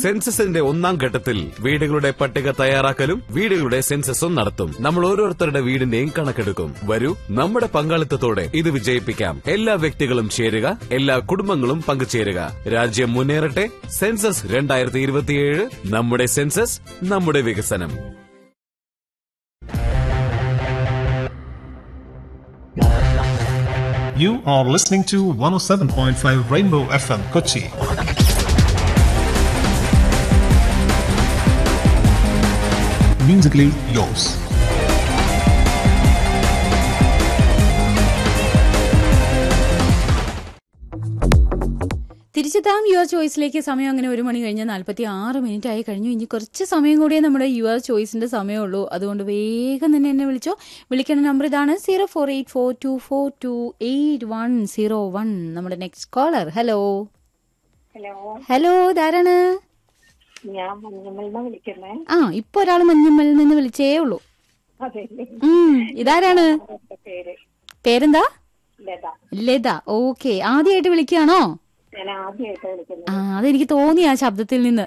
സെൻസസിന്റെ ഒന്നാം ഘട്ടത്തിൽ വീടുകളുടെ പട്ടിക തയ്യാറാക്കലും വീടുകളുടെ സെൻസസും നടത്തും നമ്മൾ ഓരോരുത്തരുടെ വീടിന്റെയും കണക്കെടുക്കും വരൂ നമ്മുടെ പങ്കാളിത്തത്തോടെ ഇത് വിജയിപ്പിക്കാം എല്ലാ വ്യക്തികളും ചേരുക എല്ലാ കുടുംബങ്ങളും പങ്കുചേരുക രാജ്യം മുന്നേറട്ടെ സെൻസസ് രണ്ടായിരത്തി ഇരുപത്തിയേഴ് നമ്മുടെ സെൻസസ് നമ്മുടെ വികസനം You are listening to 107.5 Rainbow FM Kochi. Musically yours. തിരിച്ചെത്താം യുവർ ചോയ്സിലേക്ക് സമയം അങ്ങനെ ഒരു മണി കഴിഞ്ഞ് നാൽപ്പത്തി ആറ് മിനിറ്റ് ആയി കഴിഞ്ഞു ഇനി കുറച്ച് സമയം കൂടിയേ നമ്മുടെ യുവർ ചോയ്സിന്റെ സമയമുള്ളൂ അതുകൊണ്ട് വേഗം തന്നെ എന്നെ വിളിച്ചോ വിളിക്കേണ്ട നമ്പർ ഇതാണ് zero four eight four two four two eight one zero one നമ്മുടെ next caller hello hello hello ഇതാരാണ് ഞാൻ മഞ്ഞമ്മലിന്ന് വിളിക്കുന്നേ ആ ഇപ്പൊ ഒരാൾ മഞ്ഞമ്മലിൽ നിന്ന് വിളിച്ചേ ഉള്ളൂ അതെ ഉം ഇതാരാണ് എന്റെ പേര് പേരെന്താ ലത ലത ഓക്കെ ആദ്യമായിട്ട് വിളിക്കുകയാണോ ഞാൻ ആദ്യമായിട്ട് വിളിക്കുന്നത് ആ അതെനിക്ക് തോന്നി ആ ശബ്ദത്തിൽ നിന്ന്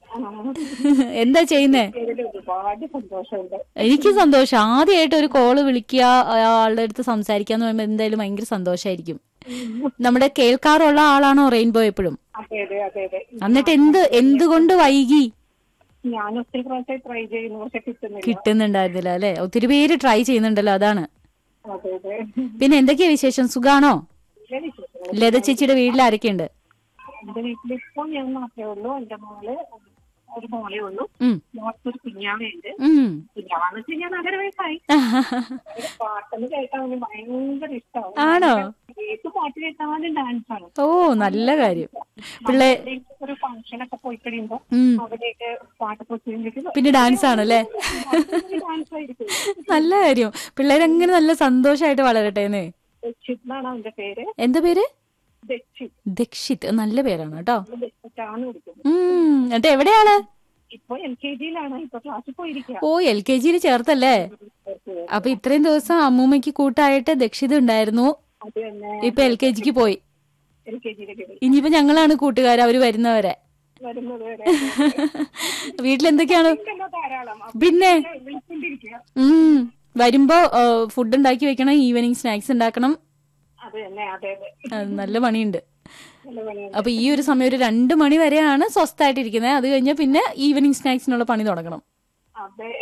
എന്താ ചെയ്യുന്നേ പേരിൽ ഒരുപാട് സന്തോഷമുണ്ട് എനിക്ക് സന്തോഷം ആദ്യമായിട്ട് ഒരു കോള് വിളിക്കുക ആളുടെ അടുത്ത് സംസാരിക്കാന്ന് പറയുമ്പോൾ എന്തായാലും ഭയങ്കര സന്തോഷമായിരിക്കും നമ്മുടെ കേൾക്കാറുള്ള ആളാണോ റെയിൻബോ എപ്പോഴും അതെ അതെ അതെ അതെ എന്നിട്ട് എന്ത് എന്തുകൊണ്ട് വൈകി ഞാൻ ഒത്തിരി പ്രാവശ്യം ട്രൈ ചെയ്യുന്നു പക്ഷെ കിട്ടുന്നില്ല കിട്ടുന്നുണ്ടായിരുന്നില്ല അല്ലെ ഒത്തിരി പേര് ട്രൈ ചെയ്യുന്നുണ്ടല്ലോ അതാണ് അതെ അതെ പിന്നെ എന്തൊക്കെയാ വിശേഷം സുഖാണോ നല്ല വിശേഷങ്ങൾ. ലത ചേച്ചിയുടെ വീട്ടിൽ ആരൊക്കെയുണ്ട് എന്റെ വീട്ടിൽ ഇപ്പൊ ഞാൻ മാത്രമേ ഉള്ളൂ എന്റെ മോള് ഒരു മോളേ ഉള്ളൂ ഉം. മോൾക്കൊരു കുഞ്ഞാവയുണ്ട് ഉം. കുഞ്ഞാവാന്ന് വെച്ച് കഴിഞ്ഞാൽ നാലര വയസ്സായി ഒരു പാട്ടെന്ന് കേൾക്കാൻ അവന് ഭയങ്കര ഇഷ്ടമാണ് ആണോ? ഏത് പാട്ട് കേട്ടാലും ഡാൻസ് ആണ് ഓ നല്ല കാര്യം പിള്ളേ നമ്മളുടെ ഒരു ഫംഗ്ഷനൊക്കെ പോയി കഴിയുമ്പോ ഉം. അവിടെയൊക്കെ പാട്ട് പൊച്ചിട്ടുണ്ടെങ്കിൽ പിന്നെ ഡാൻസ് ആണല്ലേ ഡാൻസ് ആയിരിക്കും നല്ല കാര്യം പിള്ളേരങ്ങനെ നല്ല സന്തോഷമായിട്ട് വളരട്ടേന്ന് ദക്ഷിത് എന്നാണ് അവന്റെ പേര് എന്താ പേര് ദക്ഷിത് ദക്ഷിത് നല്ല പേരാണ് കേട്ടോ ദക്ഷിത്താണ് വിളിക്കുന്നത് ഉം എന്നിട്ട് എവിടെയാണ് ഇപ്പൊ എൽ കെ ജിയിലാണ് ഇപ്പൊ ക്ലാസ്സിൽ പോയിരിക്കുക ഓ എൽ കെ ജിയിൽ ചേർത്തല്ലേ അപ്പൊ ഇത്രയും ദിവസം അമ്മൂമ്മയ്ക്ക് കൂട്ടായിട്ട് ദക്ഷിത ഉണ്ടായിരുന്നു അത് തന്നെ ഇപ്പൊ എൽ കെ ജിക്ക് പോയി എൽ കെ ജിയിലേക്ക് ഇനിയിപ്പോ ഞങ്ങളാണ് കൂട്ടുകാർ അവര് വരുന്നവരെ വരുന്നത് വരെ വീട്ടിലെന്തൊക്കെയാണ് ഉണ്ടല്ലോ ധാരാളം അപ്പൊ പിന്നെ വിളിച്ചോണ്ടിരിക്കുക ഉം വരുമ്പോ ഫുഡ് ഉണ്ടാക്കി വെക്കണം ഈവനിങ് സ്നാക്സ് ഉണ്ടാക്കണം അത് തന്നെ അതെ അതെ അത് നല്ല പണിയുണ്ട് നല്ല പണിയാണ് അപ്പൊ ഈ ഒരു സമയം ഒരു രണ്ട് മണി വരെയാണ് സ്വസ്ഥായിട്ടിരിക്കുന്നത് അത് കഴിഞ്ഞാൽ പിന്നെ ഈവനിങ് സ്നാക്സിനുള്ള പണി തുടങ്ങണം അതെ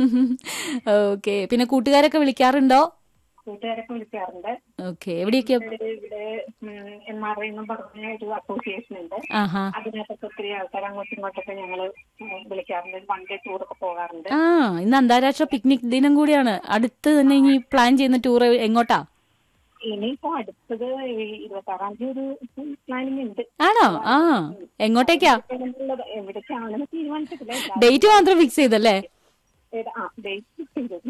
ഓക്കെ പിന്നെ കൂട്ടുകാരൊക്കെ വിളിക്കാറുണ്ടോ കൂട്ടുകാരൊക്കെ വിളിക്കാറുണ്ട് ഓക്കെ എവിടെയൊക്കെയാ ഇവിടെ ഇവിടെ എം ആർ ഐ എന്നും പറഞ്ഞ ഒരു അസോസിയേഷൻ ഉണ്ട് ആഹാ അതിനകത്തൊക്കെ ഒത്തിരി ആൾക്കാർ അങ്ങോട്ടും ഇങ്ങോട്ടൊക്കെ ഞങ്ങള് വിളിക്കാറുണ്ട് വൺ ഡേ ടൂറൊക്കെ പോകാറുണ്ട് ആ ഇന്ന് അന്താരാഷ്ട്ര പിക്നിക് ദിനം കൂടിയാണ് അടുത്ത് തന്നെ ഇനി പ്ലാൻ ചെയ്യുന്ന ടൂർ എങ്ങോട്ടാ ഇനിയിപ്പോ അടുത്തത് ഈ ഇരുപത്തി ആറാം തീയതി ഒരു പ്ലാനിങ് ഉണ്ട് ആണോ ആ എങ്ങോട്ടേക്കാ എന്നുള്ളത് എവിടേക്കാണെന്ന് തീരുമാനിച്ചിട്ടില്ല ഡേറ്റ് മാത്രം ഫിക്സ് ചെയ്തല്ലേ ഏത്- ആ ഡേറ്റ് ചെയ്തു